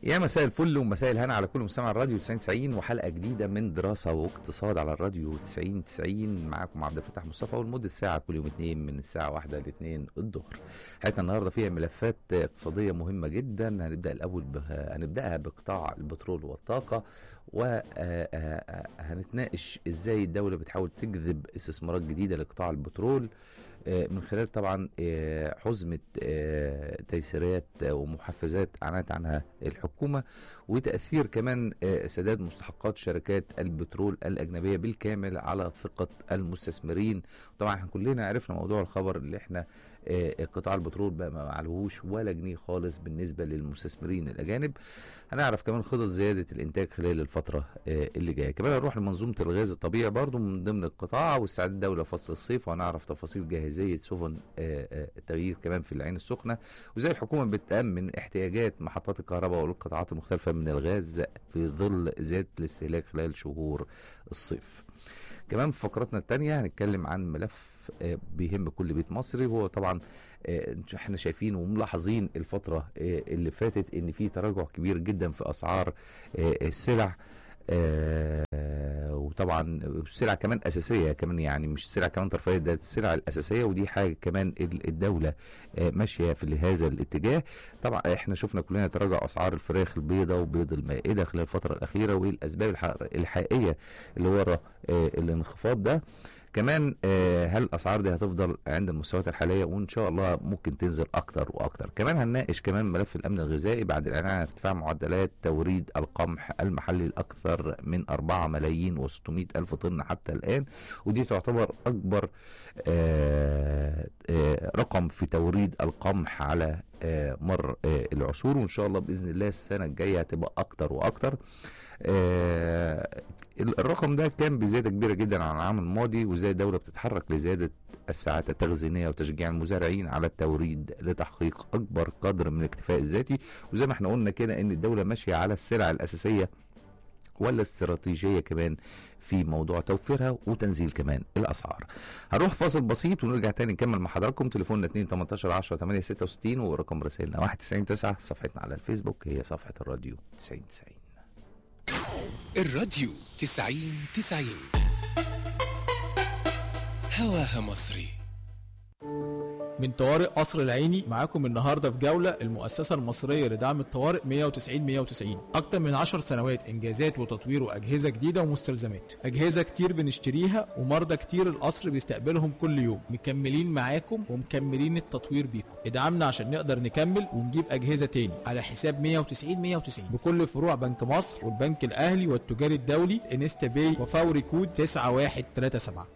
يا مساء الفل ومساء الهنا على كل مستمع الراديو 90 90 وحلقه جديده من دراسه واقتصاد على الراديو 90 90 معاكم عبد الفتاح مصطفى ولمده ساعه كل يوم اثنين من الساعه 1 ل 2 الظهر. حلقتنا النهارده فيها ملفات اقتصاديه مهمه جدا هنبدا الاول به... هنبداها بقطاع البترول والطاقه وهنتناقش ازاي الدوله بتحاول تجذب استثمارات جديده لقطاع البترول من خلال طبعا حزمة تيسيرات ومحفزات أعلنت عنها الحكومة وتأثير كمان سداد مستحقات شركات البترول الأجنبية بالكامل على ثقة المستثمرين طبعا احنا كلنا عرفنا موضوع الخبر اللي احنا قطاع البترول بقى ما معلهوش ولا جنيه خالص بالنسبة للمستثمرين الأجانب هنعرف كمان خطط زيادة الإنتاج خلال الفترة اللي جاية كمان هنروح لمنظومة الغاز الطبيعي برضو من ضمن القطاع واستعداد الدولة فصل الصيف وهنعرف تفاصيل جاهزية سفن التغيير كمان في العين السخنة وزي الحكومة بتأمن احتياجات محطات الكهرباء والقطاعات المختلفة من الغاز في ظل زيادة الاستهلاك خلال شهور الصيف كمان في فقرتنا الثانية هنتكلم عن ملف بيهم كل بيت مصري وهو طبعا احنا شايفين وملاحظين الفترة اللي فاتت ان في تراجع كبير جدا في اسعار السلع وطبعا السلع كمان اساسيه كمان يعني مش سلع كمان ترفيهيه ده السلع الاساسيه ودي حاجه كمان الدوله ماشيه في هذا الاتجاه طبعا احنا شفنا كلنا تراجع اسعار الفراخ البيضاء وبيض المائده خلال الفتره الاخيره وايه الاسباب الحقيقيه اللي ورا الانخفاض ده كمان هل الاسعار دي هتفضل عند المستويات الحاليه وان شاء الله ممكن تنزل اكتر واكتر كمان هنناقش كمان ملف الامن الغذائي بعد الاعلان عن ارتفاع معدلات توريد القمح المحلي الاكثر من 4 ملايين و600 الف طن حتى الان ودي تعتبر اكبر رقم في توريد القمح على مر العصور وان شاء الله باذن الله السنه الجايه هتبقى اكتر واكتر آه الرقم ده كان بزياده كبيره جدا عن العام الماضي وازاي الدوله بتتحرك لزياده الساعات التخزينيه وتشجيع المزارعين على التوريد لتحقيق اكبر قدر من الاكتفاء الذاتي وزي ما احنا قلنا كده ان الدوله ماشيه على السلع الاساسيه ولا استراتيجيه كمان في موضوع توفيرها وتنزيل كمان الاسعار. هنروح فاصل بسيط ونرجع تاني نكمل مع حضراتكم تليفوننا 2 18 10 8 66 ورقم رسائلنا 1 90 9 صفحتنا على الفيسبوك هي صفحه الراديو 90 90. الراديو 90 90 هواها مصري من طوارئ قصر العيني معاكم النهارده في جوله المؤسسه المصريه لدعم الطوارئ 190 190 اكتر من 10 سنوات انجازات وتطوير واجهزه جديده ومستلزمات اجهزه كتير بنشتريها ومرضى كتير القصر بيستقبلهم كل يوم مكملين معاكم ومكملين التطوير بيكم ادعمنا عشان نقدر نكمل ونجيب اجهزه تاني على حساب 190 190 بكل فروع بنك مصر والبنك الاهلي والتجاري الدولي انستا باي وفوري كود 9137